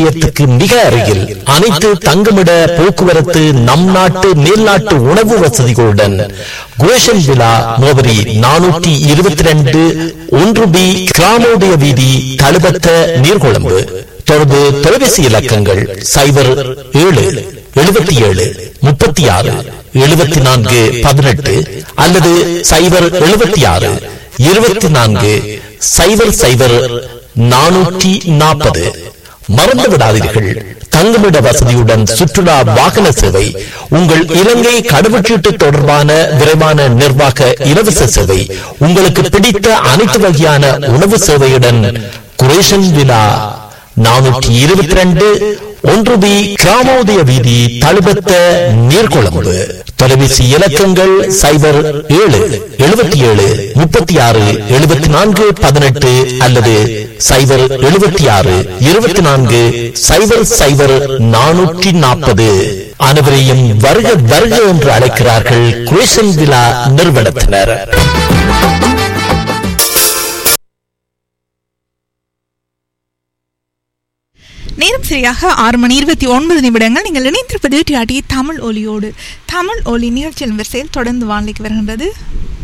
நிலையத்துக்கு மிக அருகில் அனைத்து தங்குமிட போக்குவரத்து நம் நாட்டு மேல்நாட்டு உணவு வசதிகளுடன் குரேஷன் விழா முகவரி நானூற்றி இருபத்தி ரெண்டு ஒன்று பி கிராமோதய வீதி தழுபத்த நீர்கொழும்பு தொடர்பு தொலைபேசி இலக்கங்கள் சைபர் ஏழு எழுபத்தி ஏழு முப்பத்தி ஆறு எழுபத்தி நான்கு பதினெட்டு அல்லது சைபர் எழுபத்தி ஆறு இருபத்தி நான்கு சைபர் சைபர் நானூற்றி நாற்பது மறந்து விடாதீர்கள் தங்குமிட வசதியுடன் சுற்றுலா வாகன சேவை உங்கள் இலங்கை கடவுச்சீட்டு தொடர்பான விரைவான நிர்வாக இலவச சேவை உங்களுக்கு பிடித்த அனைத்து வகையான உணவு சேவையுடன் குரேஷன் விழா நானூற்றி இருபத்தி ரெண்டு ஒன்று பி கிராமோதய வீதி தழுபத்த நீர்கொழும்பு தொலைபேசி இலக்கங்கள் சைபர் ஏழு எழுபத்தி ஏழு முப்பத்தி ஆறு எழுபத்தி நான்கு பதினெட்டு அல்லது சைபர் எழுபத்தி ஆறு இருபத்தி நான்கு சைபர் சைபர் நானூற்றி நாற்பது அனைவரையும் வருக வருக என்று அழைக்கிறார்கள் குரேஷன் விழா நிறுவனத்தினர் நேரம் சரியாக ஆறு மணி இருபத்தி ஒன்பது நிமிடங்கள் நீங்கள் இணைந்திருப்பது டிஆர்டி தமிழ் ஒலியோடு தமிழ் ஒலி நிகழ்ச்சியின் வரிசையில் தொடர்ந்து வானிலைக்கு வருகின்றது